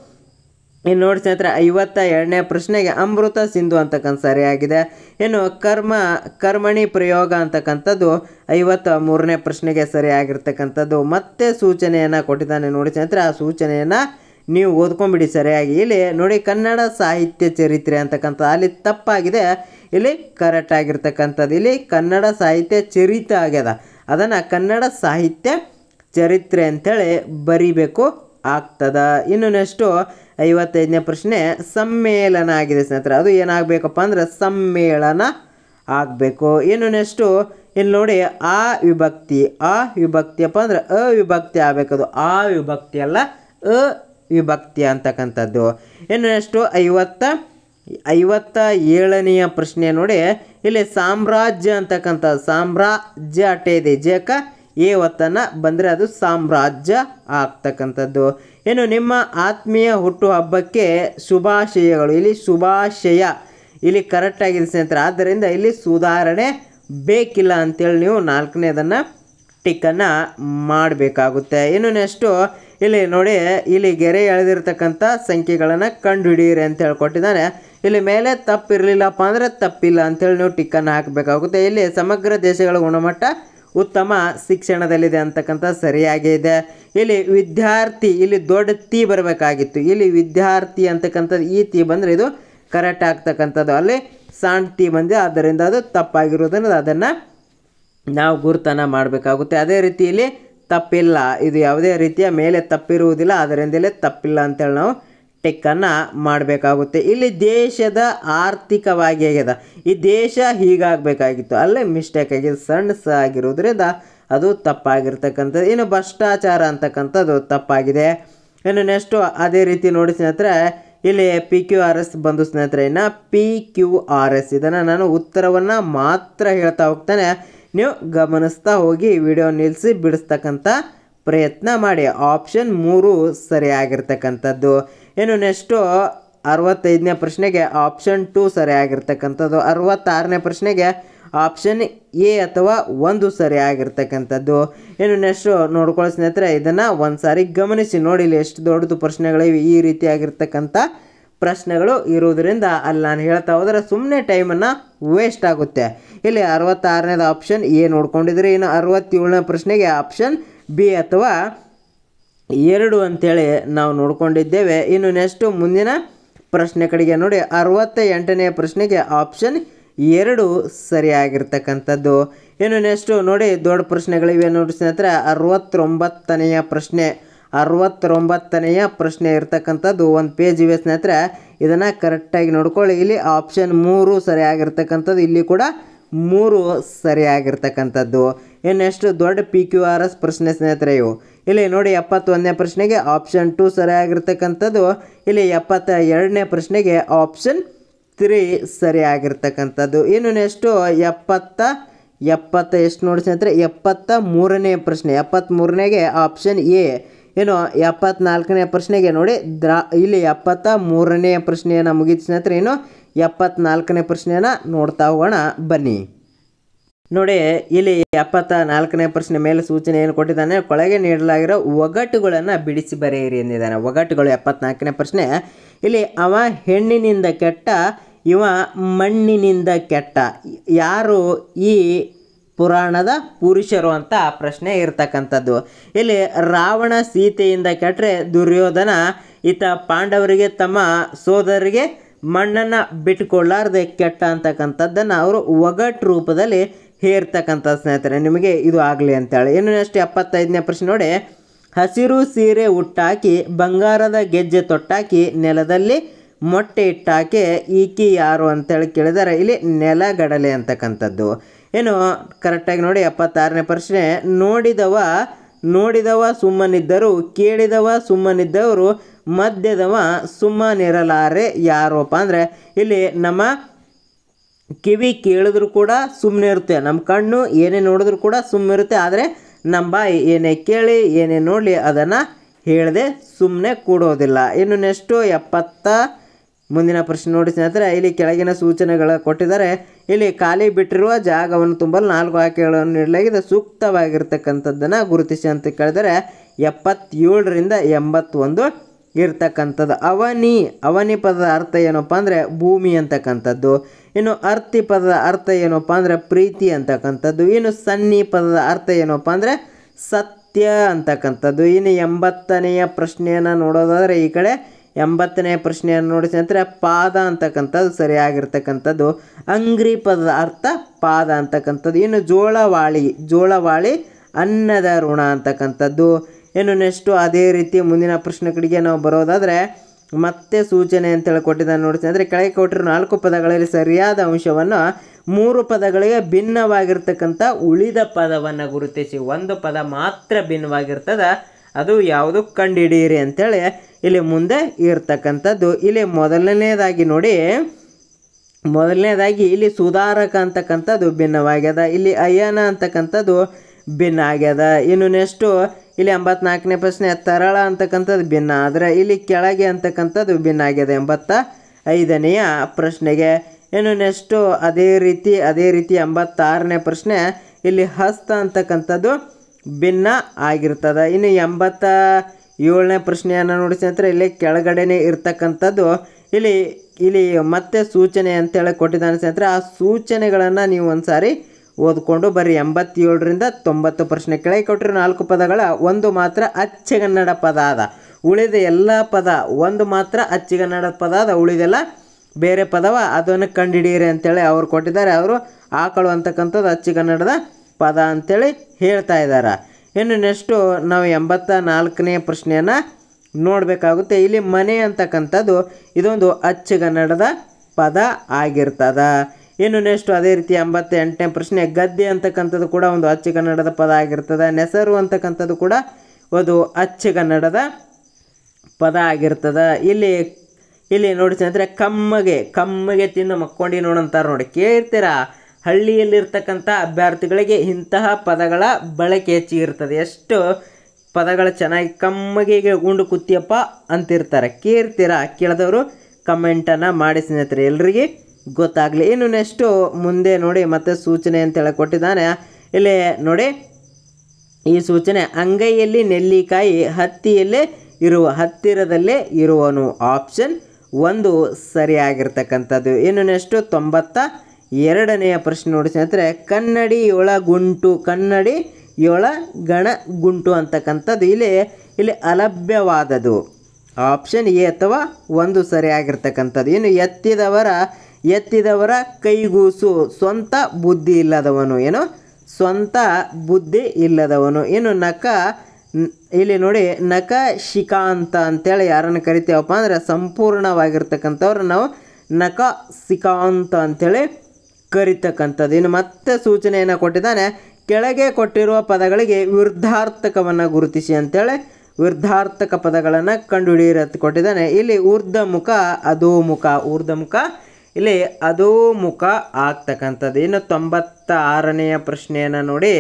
ಇನ್ನು ನೋಡಿ ಸ್ನೇಹಿತರೆ ಐವತ್ತ ಎರಡನೇ ಪ್ರಶ್ನೆಗೆ ಅಮೃತ ಸಿಂಧು ಅಂತಕ್ಕಂಥ ಸರಿಯಾಗಿದೆ ಇನ್ನು ಕರ್ಮ ಕರ್ಮಣಿ ಪ್ರಯೋಗ ಅಂತಕ್ಕಂಥದ್ದು ಐವತ್ತ ಮೂರನೇ ಪ್ರಶ್ನೆಗೆ ಸರಿಯಾಗಿರ್ತಕ್ಕಂಥದ್ದು ಮತ್ತೆ ಸೂಚನೆಯನ್ನು ಕೊಟ್ಟಿದ್ದಾನೆ ನೋಡಿ ಸ್ನೇಹಿತರೆ ಆ ಸೂಚನೆಯನ್ನು ನೀವು ಓದ್ಕೊಂಬಿಡಿ ಸರಿಯಾಗಿ ಇಲ್ಲಿ ನೋಡಿ ಕನ್ನಡ ಸಾಹಿತ್ಯ ಚರಿತ್ರೆ ಅಂತಕ್ಕಂಥ ಅಲ್ಲಿ ತಪ್ಪಾಗಿದೆ ಇಲ್ಲಿ ಕರೆಕ್ಟ್ ಆಗಿರ್ತಕ್ಕಂಥದ್ದು ಇಲ್ಲಿ ಕನ್ನಡ ಸಾಹಿತ್ಯ ಚರಿತ ಆಗ್ಯದ ಅದನ್ನು ಕನ್ನಡ ಸಾಹಿತ್ಯ ಚರಿತ್ರೆ ಅಂತೇಳಿ ಬರಿಬೇಕು ಆಗ್ತದ ಇನ್ನು ನೆಕ್ಸ್ಟು ಐವತ್ತೈದನೇ ಪ್ರಶ್ನೆ ಸಮ್ಮೇಳನ ಆಗಿದೆ ಸ್ನೇಹಿತರೆ ಅದು ಏನಾಗಬೇಕಪ್ಪ ಅಂದ್ರೆ ಸಮ್ಮೇಳನ ಆಗಬೇಕು ಇನ್ನು ನೆಕ್ಸ್ಟು ಇಲ್ಲಿ ನೋಡಿ ಆ ವಿಭಕ್ತಿ ಆ ವಿಭಕ್ತಿಯಪ್ಪ ಅಂದ್ರೆ ಅವಿಭಕ್ತಿ ಆಗಬೇಕದು ಆ ವಿಭಕ್ತಿ ಅಲ್ಲ ಅ ವಿಭಕ್ತಿ ಅಂತಕ್ಕಂಥದ್ದು ಇನ್ನು ನೆಕ್ಸ್ಟು ಐವತ್ತ ಐವತ್ತ ಏಳನೆಯ ಪ್ರಶ್ನೆ ನೋಡಿ ಇಲ್ಲಿ ಸಾಮ್ರಾಜ್ಯ ಅಂತಕ್ಕಂಥ ಸಾಮ್ರಾಜ್ಯ ಅಟ್ಟೆ ಇದೆ ಜೇಕ ಎ ಒತ್ತನ್ನು ಬಂದರೆ ಅದು ಸಾಮ್ರಾಜ್ಯ ಆಗ್ತಕ್ಕಂಥದ್ದು ಇನ್ನು ನಿಮ್ಮ ಆತ್ಮೀಯ ಹುಟ್ಟುಹಬ್ಬಕ್ಕೆ ಶುಭಾಶಯಗಳು ಇಲ್ಲಿ ಶುಭಾಶಯ ಇಲ್ಲಿ ಕರೆಕ್ಟ್ ಆಗಿದೆ ಸ್ನೇಹಿತರೆ ಆದ್ದರಿಂದ ಇಲ್ಲಿ ಸುಧಾರಣೆ ಬೇಕಿಲ್ಲ ಅಂತೇಳಿ ನೀವು ನಾಲ್ಕನೇದನ್ನು ಟಿಕ್ಕನ್ನು ಮಾಡಬೇಕಾಗುತ್ತೆ ಇನ್ನು ನೆಕ್ಸ್ಟು ಇಲ್ಲಿ ನೋಡಿ ಇಲ್ಲಿ ಗೆರೆ ಎಳೆದಿರ್ತಕ್ಕಂಥ ಸಂಖ್ಯೆಗಳನ್ನು ಕಂಡುಹಿಡಿಯಿರಿ ಅಂತ ಹೇಳ್ಕೊಟ್ಟಿದ್ದಾನೆ ಇಲ್ಲಿ ಮೇಲೆ ತಪ್ಪಿರಲಿಲ್ಲಪ್ಪ ಅಂದರೆ ತಪ್ಪಿಲ್ಲ ಅಂತೇಳಿ ನೀವು ಟಿಕ್ಕನ್ನು ಹಾಕಬೇಕಾಗುತ್ತೆ ಇಲ್ಲಿ ಸಮಗ್ರ ದೇಶಗಳ ಗುಣಮಟ್ಟ ಉತ್ತಮ ಶಿಕ್ಷಣದಲ್ಲಿದೆ ಅಂತಕ್ಕಂಥ ಸರಿಯಾಗಿ ಇದೆ ಇಲ್ಲಿ ವಿದ್ಯಾರ್ಥಿ ಇಲ್ಲಿ ದೊಡ್ಡ ತಿ ಬರಬೇಕಾಗಿತ್ತು ಇಲ್ಲಿ ವಿದ್ಯಾರ್ಥಿ ಅಂತಕ್ಕಂಥದ್ದು ಈ ತಿ ಬಂದರೆ ಇದು ಕರೆಕ್ಟ್ ಆಗ್ತಕ್ಕಂಥದ್ದು ಅಲ್ಲಿ ಸಣ್ಣ ಟಿ ಬಂದಿದೆ ಆದ್ದರಿಂದ ಅದು ತಪ್ಪಾಗಿರೋದನ್ನು ಅದನ್ನು ನಾವು ಗುರುತನ್ನು ಮಾಡಬೇಕಾಗುತ್ತೆ ಅದೇ ರೀತಿಯಲ್ಲಿ ತಪ್ಪಿಲ್ಲ ಇದು ಯಾವುದೇ ರೀತಿಯ ಮೇಲೆ ತಪ್ಪಿರುವುದಿಲ್ಲ ಅದರಿಂದಲೇ ತಪ್ಪಿಲ್ಲ ಅಂತೇಳಿ ನಾವು ಟಿಕ್ಕನ್ನು ಮಾಡಬೇಕಾಗುತ್ತೆ ಇಲ್ಲಿ ದೇಶದ ಆರ್ಥಿಕವಾಗಿ ಆಗ್ಯದ ಈ ದೇಶ ಹೀಗಾಗಬೇಕಾಗಿತ್ತು ಅಲ್ಲೇ ಮಿಸ್ಟೇಕ್ ಆಗಿದೆ ಸಣ್ಣ ಸ ಆಗಿರೋದ್ರಿಂದ ಅದು ತಪ್ಪಾಗಿರ್ತಕ್ಕಂಥದ್ದು ಇನ್ನು ಭ್ರಷ್ಟಾಚಾರ ಅಂತಕ್ಕಂಥದ್ದು ತಪ್ಪಾಗಿದೆ ಇನ್ನು ನೆಕ್ಸ್ಟು ಅದೇ ರೀತಿ ನೋಡಿ ಸ್ನೇಹಿತರೆ ಇಲ್ಲಿ ಪಿ ಕ್ಯೂ ಆರ್ ಎಸ್ ಬಂದು ಸ್ನೇಹಿತರೆ ಇನ್ನು ಪಿ ಕ್ಯೂ ಆರ್ ಎಸ್ ಇದನ್ನು ನಾನು ಉತ್ತರವನ್ನು ಮಾತ್ರ ಹೇಳ್ತಾ ಹೋಗ್ತಾನೆ ನೀವು ಗಮನಿಸ್ತಾ ಹೋಗಿ ವಿಡಿಯೋ ನಿಲ್ಲಿಸಿ ಬಿಡಿಸ್ತಕ್ಕಂಥ ಪ್ರಯತ್ನ ಮಾಡಿ ಆಪ್ಷನ್ ಮೂರು ಸರಿಯಾಗಿರ್ತಕ್ಕಂಥದ್ದು ಇನ್ನು ನೆಕ್ಸ್ಟು ಅರವತ್ತೈದನೇ ಪ್ರಶ್ನೆಗೆ ಆಪ್ಷನ್ ಟು ಸರಿಯಾಗಿರ್ತಕ್ಕಂಥದ್ದು ಅರವತ್ತಾರನೇ ಪ್ರಶ್ನೆಗೆ ಆಪ್ಷನ್ ಎ ಅಥವಾ ಒಂದು ಸರಿಯಾಗಿರ್ತಕ್ಕಂಥದ್ದು ಇನ್ನು ನೆಕ್ಸ್ಟು ನೋಡ್ಕೊಳ್ಳೋ ಸ್ನೇಹಿತರೆ ಇದನ್ನು ಒಂದು ಸಾರಿ ಗಮನಿಸಿ ನೋಡಿ ಇಲ್ಲಿ ಎಷ್ಟು ದೊಡ್ಡದು ಪ್ರಶ್ನೆಗಳಿವೆ ಈ ರೀತಿಯಾಗಿರ್ತಕ್ಕಂಥ ಪ್ರಶ್ನೆಗಳು ಇರುವುದರಿಂದ ಅಲ್ಲಿ ನಾನು ಹೇಳ್ತಾ ಹೋದರೆ ಸುಮ್ಮನೆ ಟೈಮನ್ನು ವೇಸ್ಟ್ ಆಗುತ್ತೆ ಇಲ್ಲಿ ಅರವತ್ತಾರನೇದು ಆಪ್ಷನ್ ಎ ನೋಡ್ಕೊಂಡಿದ್ರೆ ಇನ್ನು ಅರವತ್ತೇಳನೇ ಪ್ರಶ್ನೆಗೆ ಆಪ್ಷನ್ ಬಿ ಅಥವಾ ಎರಡು ಅಂತೇಳಿ ನಾವು ನೋಡ್ಕೊಂಡಿದ್ದೇವೆ ಇನ್ನು ನೆಕ್ಸ್ಟು ಮುಂದಿನ ಪ್ರಶ್ನೆ ಕಡೆಗೆ ನೋಡಿ ಅರವತ್ತ ಎಂಟನೇ ಪ್ರಶ್ನೆಗೆ ಆಪ್ಷನ್ ಎರಡು ಸರಿಯಾಗಿರ್ತಕ್ಕಂಥದ್ದು ಇನ್ನು ನೆಕ್ಸ್ಟು ನೋಡಿ ದೊಡ್ಡ ಪ್ರಶ್ನೆಗಳಿವೆ ನೋಡಿ ಸ್ನೇಹಿತರೆ ಅರವತ್ತೊಂಬತ್ತನೆಯ ಪ್ರಶ್ನೆ ಅರವತ್ತೊಂಬತ್ತನೆಯ ಪ್ರಶ್ನೆ ಇರ್ತಕ್ಕಂಥದ್ದು ಒಂದು ಪೇಜ್ ಇವೆ ಸ್ನೇಹಿತರೆ ಇದನ್ನು ಕರೆಕ್ಟಾಗಿ ನೋಡ್ಕೊಳ್ಳಿ ಇಲ್ಲಿ ಆಪ್ಷನ್ ಮೂರು ಸರಿಯಾಗಿರ್ತಕ್ಕಂಥದ್ದು ಇಲ್ಲಿ ಕೂಡ ಮೂರು ಸರಿಯಾಗಿರ್ತಕ್ಕಂಥದ್ದು ಇನ್ನು ನೆಕ್ಸ್ಟ್ ದೊಡ್ಡ ಪಿ ಕ್ಯೂ ಆರ್ ಎಸ್ ಪ್ರಶ್ನೆ ಸ್ನೇಹಿತರೆ ಇವು ಇಲ್ಲಿ ನೋಡಿ ಎಪ್ಪತ್ತೊಂದನೇ ಪ್ರಶ್ನೆಗೆ ಆಪ್ಷನ್ ಟು ಸರಿಯಾಗಿರ್ತಕ್ಕಂಥದ್ದು ಇಲ್ಲಿ ಎಪ್ಪತ್ತ ಎರಡನೇ ಪ್ರಶ್ನೆಗೆ ಆಪ್ಷನ್ ತ್ರೀ ಸರಿಯಾಗಿರ್ತಕ್ಕಂಥದ್ದು ಇನ್ನು ನೆಕ್ಸ್ಟು ಎಪ್ಪತ್ತ ಎಪ್ಪತ್ತ ಎಷ್ಟು ನೋಡಿ ಸ್ನೇಹಿತರೆ ಎಪ್ಪತ್ತ ಮೂರನೇ ಪ್ರಶ್ನೆ ಎಪ್ಪತ್ತ್ಮೂರನೇಗೆ ಆಪ್ಷನ್ ಎ ಏನು ಎಪ್ಪತ್ನಾಲ್ಕನೇ ಪ್ರಶ್ನೆಗೆ ನೋಡಿ ದ್ರಾ ಇಲ್ಲಿ ಎಪ್ಪತ್ತ ಮೂರನೇ ಪ್ರಶ್ನೆಯನ್ನು ಮುಗಿದ ಸ್ನೇಹಿತರೆ ಇನ್ನು ಎಪ್ಪತ್ನಾಲ್ಕನೇ ಪ್ರಶ್ನೆಯನ್ನು ನೋಡ್ತಾ ಹೋಗೋಣ ಬನ್ನಿ ನೋಡಿ ಇಲ್ಲಿ ಎಪ್ಪತ್ತ ನಾಲ್ಕನೇ ಪ್ರಶ್ನೆ ಮೇಲೆ ಸೂಚನೆ ಏನು ಕೊಟ್ಟಿದ್ದಾನೆ ಕೊಳಗೆ ನೀಡಲಾಗಿರೋ ಒಗಟುಗಳನ್ನು ಬಿಡಿಸಿ ಬರೆಯಿರಿ ಎಂದಿದ್ದಾನೆ ಒಗಟುಗಳು ಎಪ್ಪತ್ನಾಲ್ಕನೇ ಪ್ರಶ್ನೆ ಇಲ್ಲಿ ಅವ ಹೆಣ್ಣಿನಿಂದ ಕೆಟ್ಟ ಇವ ಮಣ್ಣಿನಿಂದ ಕೆಟ್ಟ ಯಾರು ಈ ಪುರಾಣದ ಪುರುಷರು ಅಂತ ಪ್ರಶ್ನೆ ಇರ್ತಕ್ಕಂಥದ್ದು ಇಲ್ಲಿ ರಾವಣ ಸೀತೆಯಿಂದ ಕೆಟ್ಟರೆ ದುರ್ಯೋಧನ ಈತ ಪಾಂಡವರಿಗೆ ತಮ್ಮ ಸೋದರಿಗೆ ಮಣ್ಣನ್ನು ಬಿಟ್ಟುಕೊಳ್ಳಾರ್ದೆ ಕೆಟ್ಟ ಅಂತಕ್ಕಂಥದ್ದನ್ನು ಅವರು ಒಗಟ್ಟು ರೂಪದಲ್ಲಿ ಹೇರ್ತಕ್ಕಂಥ ಸ್ನೇಹಿತರೆ ನಿಮಗೆ ಇದು ಆಗಲಿ ಅಂತೇಳಿ ಇನ್ನು ನೆಕ್ಸ್ಟ್ ಎಪ್ಪತ್ತೈದನೇ ಪ್ರಶ್ನೆ ನೋಡಿ ಹಸಿರು ಸೀರೆ ಉಟ್ಟಾಕಿ ಬಂಗಾರದ ಗೆಜ್ಜೆ ತೊಟ್ಟಾಕಿ ನೆಲದಲ್ಲಿ ಮೊಟ್ಟೆ ಇಟ್ಟಾಕೆ ಈಕಿ ಯಾರು ಅಂತೇಳಿ ಕೇಳಿದರೆ ಇಲ್ಲಿ ನೆಲಗಡಲೆ ಅಂತಕ್ಕಂಥದ್ದು ಏನು ಕರೆಕ್ಟಾಗಿ ನೋಡಿ ಎಪ್ಪತ್ತಾರನೇ ಪ್ರಶ್ನೆ ನೋಡಿದವ ನೋಡಿದವ ಸುಮ್ಮನಿದ್ದರು ಕೇಳಿದವ ಸುಮ್ಮನಿದ್ದವರು ಮಧ್ಯದವ ಸುಮ್ಮನಿರಲಾರೆ ಯಾರಪ್ಪ ಅಂದರೆ ಇಲ್ಲಿ ನಮ್ಮ ಕಿವಿ ಕೇಳಿದ್ರು ಕೂಡ ಸುಮ್ಮನೆ ಇರುತ್ತೆ ನಮ್ಮ ಕಣ್ಣು ಏನೇ ನೋಡಿದ್ರು ಕೂಡ ಸುಮ್ಮನೆ ಇರುತ್ತೆ ಆದರೆ ನಮ್ಮ ಬಾಯಿ ಏನೇ ಕೇಳಿ ಏನೇ ನೋಡಲಿ ಅದನ್ನು ಹೇಳದೆ ಸುಮ್ಮನೆ ಕೂಡೋದಿಲ್ಲ ಇನ್ನು ನೆಕ್ಸ್ಟು ಎಪ್ಪತ್ತ ಮುಂದಿನ ಪ್ರಶ್ನೆ ನೋಡಿ ಸ್ನೇಹಿತರೆ ಇಲ್ಲಿ ಕೆಳಗಿನ ಸೂಚನೆಗಳ ಕೊಟ್ಟಿದ್ದಾರೆ ಇಲ್ಲಿ ಖಾಲಿ ಬಿಟ್ಟಿರುವ ಜಾಗವನ್ನು ತುಂಬಲು ನಾಲ್ಕು ಆಯ್ಕೆಗಳನ್ನು ನೀಡಲಾಗಿದೆ ಸೂಕ್ತವಾಗಿರ್ತಕ್ಕಂಥದ್ದನ್ನು ಗುರುತಿಸಿ ಅಂತ ಕೇಳಿದರೆ ಎಪ್ಪತ್ತೇಳರಿಂದ ಎಂಬತ್ತೊಂದು ಇರ್ತಕ್ಕಂಥದ್ದು ಅವನಿ ಅವನಿ ಪದದ ಅರ್ಥ ಏನಪ್ಪ ಅಂದರೆ ಭೂಮಿ ಅಂತಕ್ಕಂಥದ್ದು ಇನ್ನು ಅರ್ತಿ ಪದದ ಅರ್ಥ ಏನಪ್ಪ ಅಂದರೆ ಪ್ರೀತಿ ಅಂತಕ್ಕಂಥದ್ದು ಇನ್ನು ಸನ್ನಿ ಪದದ ಅರ್ಥ ಏನಪ್ಪ ಅಂದರೆ ಸತ್ಯ ಅಂತಕ್ಕಂಥದ್ದು ಇನ್ನು ಎಂಬತ್ತನೆಯ ಪ್ರಶ್ನೆಯನ್ನು ನೋಡೋದಾದರೆ ಈ ಕಡೆ ಎಂಬತ್ತನೆಯ ಪ್ರಶ್ನೆಯನ್ನು ನೋಡಿ ಸ್ನೇಹಿತರೆ ಪಾದ ಅಂತಕ್ಕಂಥದ್ದು ಸರಿಯಾಗಿರ್ತಕ್ಕಂಥದ್ದು ಅಂಗ್ರಿ ಪದದ ಅರ್ಥ ಪಾದ ಅಂತಕ್ಕಂಥದ್ದು ಇನ್ನು ಜೋಳವಾಳಿ ಜೋಳವಾಳಿ ಅನ್ನದ ಋಣ ಅಂತಕ್ಕಂಥದ್ದು ಇನ್ನು ನೆಕ್ಸ್ಟು ಅದೇ ರೀತಿ ಮುಂದಿನ ಪ್ರಶ್ನೆ ಕಡೆಗೆ ನಾವು ಬರೋದಾದರೆ ಮತ್ತೆ ಸೂಚನೆ ಅಂತೇಳಿ ಕೊಟ್ಟಿದ್ದಾನೆ ನೋಡಿ ಸ್ನೇಹಿತರೆ ಕೆಳಗೆ ಕೊಟ್ಟಿರೋ ನಾಲ್ಕು ಪದಗಳಲ್ಲಿ ಸರಿಯಾದ ಅಂಶವನ್ನು ಮೂರು ಪದಗಳಿಗೆ ಭಿನ್ನವಾಗಿರ್ತಕ್ಕಂಥ ಉಳಿದ ಪದವನ್ನು ಗುರುತಿಸಿ ಒಂದು ಪದ ಮಾತ್ರ ಭಿನ್ನವಾಗಿರ್ತದ ಅದು ಯಾವುದು ಕಂಡುಹಿಡಿಯಿರಿ ಅಂತೇಳಿ ಇಲ್ಲಿ ಮುಂದೆ ಇರ್ತಕ್ಕಂಥದ್ದು ಇಲ್ಲಿ ಮೊದಲನೇದಾಗಿ ನೋಡಿ ಮೊದಲನೇದಾಗಿ ಇಲ್ಲಿ ಸುಧಾರಕ ಅಂತಕ್ಕಂಥದ್ದು ಭಿನ್ನವಾಗ್ಯದ ಇಲ್ಲಿ ಅಯ್ಯನ ಅಂತಕ್ಕಂಥದ್ದು ಭಿನ್ನ ಆಗ್ಯದ ಇನ್ನು ನೆಕ್ಸ್ಟು ಇಲ್ಲಿ ಎಂಬತ್ನಾಲ್ಕನೇ ಪ್ರಶ್ನೆ ತರಳ ಅಂತಕ್ಕಂಥದ್ದು ಭಿನ್ನ ಆದರೆ ಇಲ್ಲಿ ಕೆಳಗೆ ಅಂತಕ್ಕಂಥದ್ದು ಭಿನ್ನ ಆಗ್ಯದ ಎಂಬತ್ತ ಐದನೆಯ ಪ್ರಶ್ನೆಗೆ ಇನ್ನು ನೆಕ್ಸ್ಟು ಅದೇ ರೀತಿ ಅದೇ ರೀತಿ ಎಂಬತ್ತಾರನೇ ಪ್ರಶ್ನೆ ಇಲ್ಲಿ ಹಸ್ತ ಅಂತಕ್ಕಂಥದ್ದು ಭಿನ್ನ ಆಗಿರ್ತದೆ ಇನ್ನು ಎಂಬತ್ತ ಏಳನೇ ಪ್ರಶ್ನೆಯನ್ನು ನೋಡಿ ಸ್ನೇಹಿತರೆ ಇಲ್ಲಿ ಕೆಳಗಡೆನೆ ಇರ್ತಕ್ಕಂಥದ್ದು ಇಲ್ಲಿ ಇಲ್ಲಿ ಮತ್ತೆ ಸೂಚನೆ ಅಂತೇಳಿ ಕೊಟ್ಟಿದ್ದಾನೆ ಸ್ನೇಹಿತರೆ ಆ ಸೂಚನೆಗಳನ್ನು ನೀವು ಒಂದು ಸಾರಿ ಓದ್ಕೊಂಡು ಬರ್ರಿ ಎಂಬತ್ತೇಳರಿಂದ ತೊಂಬತ್ತು ಪ್ರಶ್ನೆ ಕೆಳಗೆ ಕೊಟ್ಟಿರೋ ನಾಲ್ಕು ಪದಗಳ ಒಂದು ಮಾತ್ರ ಅಚ್ಚಗನ್ನಡ ಪದ ಅದ ಉಳಿದ ಎಲ್ಲ ಪದ ಒಂದು ಮಾತ್ರ ಅಚ್ಚಗನ್ನಡ ಪದ ಅದ ಉಳಿದೆಲ್ಲ ಬೇರೆ ಪದವ ಅದನ್ನು ಕಂಡುಹಿಡಿಯಿರಿ ಅಂತೇಳಿ ಅವ್ರು ಕೊಟ್ಟಿದ್ದಾರೆ ಅವರು ಆಕಳು ಅಂತಕ್ಕಂಥದ್ದು ಅಚ್ಚಗನ್ನಡದ ಪದ ಅಂತೇಳಿ ಹೇಳ್ತಾ ಇದ್ದಾರೆ ಇನ್ನು ನೆಕ್ಸ್ಟು ನಾವು ಎಂಬತ್ತ ನಾಲ್ಕನೇ ಪ್ರಶ್ನೆಯನ್ನು ನೋಡಬೇಕಾಗುತ್ತೆ ಇಲ್ಲಿ ಮನೆ ಅಂತಕ್ಕಂಥದ್ದು ಇದೊಂದು ಅಚ್ಚಗನ್ನಡದ ಪದ ಆಗಿರ್ತದ ಇನ್ನು ನೆಕ್ಸ್ಟ್ ಅದೇ ರೀತಿ ಎಂಬತ್ತ ಎಂಟನೇ ಪ್ರಶ್ನೆ ಗದ್ದೆ ಅಂತಕ್ಕಂಥದ್ದು ಕೂಡ ಒಂದು ಅಚ್ಚಗನ್ನಡದ ಪದ ಆಗಿರ್ತದೆ ನೆಸರು ಅಂತಕ್ಕಂಥದ್ದು ಕೂಡ ಒಂದು ಅಚ್ಚಗನ್ನಡದ ಪದ ಆಗಿರ್ತದ ಇಲ್ಲಿ ಇಲ್ಲಿ ನೋಡಿ ಸ್ನೇಹಿತರೆ ಕಮ್ಮಗೆ ಕಮ್ಮಗೆ ತಿಂದು ಮಕ್ಕೊಂಡು ನೋಡಂತಾರೆ ನೋಡಿ ಕೇಳ್ತೀರಾ ಹಳ್ಳಿಯಲ್ಲಿರ್ತಕ್ಕಂಥ ಅಭ್ಯರ್ಥಿಗಳಿಗೆ ಇಂತಹ ಪದಗಳ ಬಳಕೆ ಹೆಚ್ಚಿಗೆ ಇರ್ತದೆ ಎಷ್ಟು ಪದಗಳು ಚೆನ್ನಾಗಿ ಕಮ್ಮಗೆ ಉಂಡು ಕುತ್ತಿಯಪ್ಪ ಅಂತಿರ್ತಾರೆ ಕೇಳ್ತೀರಾ ಕೇಳಿದವರು ಕಮೆಂಟನ್ನು ಮಾಡಿ ಸ್ನೇಹಿತರೆ ಎಲ್ರಿಗೆ ಗೊತ್ತಾಗಲಿ ಇನ್ನು ನೆಕ್ಸ್ಟು ಮುಂದೆ ನೋಡಿ ಮತ್ತೆ ಸೂಚನೆ ಅಂತೇಳಿ ಕೊಟ್ಟಿದ್ದಾನೆ ಇಲ್ಲಿ ನೋಡಿ ಈ ಸೂಚನೆ ಅಂಗೈಯಲ್ಲಿ ನೆಲ್ಲಿಕಾಯಿ ಹತ್ತಿಯಲ್ಲೇ ಇರುವ ಹತ್ತಿರದಲ್ಲೇ ಇರುವನು ಆಪ್ಷನ್ ಒಂದು ಸರಿಯಾಗಿರ್ತಕ್ಕಂಥದ್ದು ಇನ್ನು ನೆಕ್ಸ್ಟು ತೊಂಬತ್ತ ಎರಡನೆಯ ಪ್ರಶ್ನೆ ನೋಡಿ ಸ್ನೇಹಿತರೆ ಕನ್ನಡಿ ಒಳ ಗುಂಟು ಕನ್ನಡಿ ಒಳ ಗಣ ಗುಂಟು ಅಂತಕ್ಕಂಥದ್ದು ಇಲ್ಲಿ ಇಲ್ಲಿ ಅಲಭ್ಯವಾದದು ಆಪ್ಷನ್ ಎ ಅಥವಾ ಒಂದು ಸರಿಯಾಗಿರ್ತಕ್ಕಂಥದ್ದು ಇನ್ನು ಎತ್ತಿದವರ ಎತ್ತಿದವರ ಕೈಗೂಸು ಸ್ವಂತ ಬುದ್ಧಿ ಇಲ್ಲದವನು ಏನು ಸ್ವಂತ ಬುದ್ಧಿ ಇಲ್ಲದವನು ಇನ್ನು ನಕ ನ್- ಇಲ್ಲಿ ನೋಡಿ ನಕ ಶಿಕಾಂತ ಅಂತೇಳಿ ಯಾರನ್ನು ಕರಿತೀವಪ್ಪ ಅಂದರೆ ಸಂಪೂರ್ಣವಾಗಿರ್ತಕ್ಕಂಥವ್ರು ನಾವು ನಕ ಸಿಕಾಂತ ಅಂತೇಳಿ ಕರಿತಕ್ಕಂಥದ್ದು ಇನ್ನು ಮತ್ತೆ ಸೂಚನೆಯನ್ನು ಕೊಟ್ಟಿದ್ದಾನೆ ಕೆಳಗೆ ಕೊಟ್ಟಿರುವ ಪದಗಳಿಗೆ ವಿರುದ್ಧಾರ್ಥಕವನ್ನು ಗುರುತಿಸಿ ಅಂತೇಳಿ ವಿರುದ್ಧಾರ್ಥಕ ಪದಗಳನ್ನು ಕಂಡುಹಿಡಿಯಿರಿ ಅಂತ ಕೊಟ್ಟಿದ್ದಾನೆ ಇಲ್ಲಿ ಊರ್ಧ್ವಮುಖ ಅಧೋಮುಖ ಊರ್ಧ್ವಮುಖ ಇಲ್ಲಿ ಅಧೋಮುಖ ಆಗ್ತಕ್ಕಂಥದ್ದು ಇನ್ನು ತೊಂಬತ್ತ ಆರನೆಯ ಪ್ರಶ್ನೆಯನ್ನು ನೋಡಿ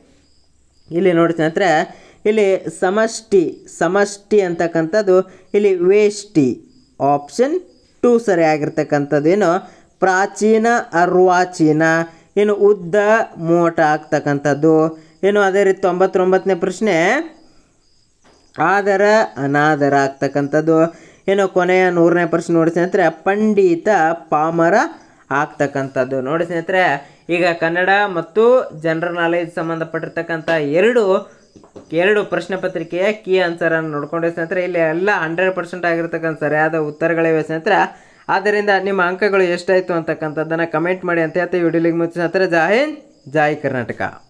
ಇಲ್ಲಿ ನೋಡಿ ಸ್ನೇಹಿತರೆ ಇಲ್ಲಿ ಸಮಷ್ಟಿ ಸಮಷ್ಟಿ ಅಂತಕ್ಕಂಥದ್ದು ಇಲ್ಲಿ ವೇಷ್ಟಿ ಆಪ್ಷನ್ ಟೂ ಸರಿಯಾಗಿರ್ತಕ್ಕಂಥದ್ದು ಏನು ಪ್ರಾಚೀನ ಅರ್ವಾಚೀನ ಇನ್ನು ಉದ್ದ ಮೋಟ ಆಗ್ತಕ್ಕಂಥದ್ದು ಇನ್ನು ಅದೇ ರೀತಿ ತೊಂಬತ್ತೊಂಬತ್ತನೇ ಪ್ರಶ್ನೆ ಆದರ ಅನಾದರ ಆಗ್ತಕ್ಕಂಥದ್ದು ಇನ್ನು ಕೊನೆಯ ನೂರನೇ ಪ್ರಶ್ನೆ ನೋಡಿ ಸ್ನೇಹಿತರೆ ಪಂಡಿತ ಪಾಮರ ಆಗ್ತಕ್ಕಂಥದ್ದು ನೋಡಿ ಸ್ನೇಹಿತರೆ ಈಗ ಕನ್ನಡ ಮತ್ತು ಜನರಲ್ ನಾಲೆಜ್ ಸಂಬಂಧಪಟ್ಟಿರ್ತಕ್ಕಂಥ ಎರಡು ಎರಡು ಪ್ರಶ್ನೆ ಪತ್ರಿಕೆಯ ಕೀ ಆನ್ಸರನ್ನು ನೋಡ್ಕೊಂಡ್ರೆ ಸ್ನೇಹಿತರೆ ಇಲ್ಲಿ ಎಲ್ಲ ಹಂಡ್ರೆಡ್ ಪರ್ಸೆಂಟ್ ಆಗಿರ್ತಕ್ಕಂಥ ಸರಿಯಾದ ಉತ್ತರಗಳಿವೆ ಸ್ನೇಹಿತರೆ ಆದ್ದರಿಂದ ನಿಮ್ಮ ಅಂಕಗಳು ಎಷ್ಟಾಯಿತು ಅಂತಕ್ಕಂಥದ್ದನ್ನು ಕಮೆಂಟ್ ಮಾಡಿ ಅಂತ ಹೇಳ್ತೀವಿ ವಿಡಿಯೋಲಿಗೆ ಮುಚ್ಚಿ ಸ್ನೇಹಿತರೆ ಜೈ ಹಿಂದ್ ಜೈ ಕರ್ನಾಟಕ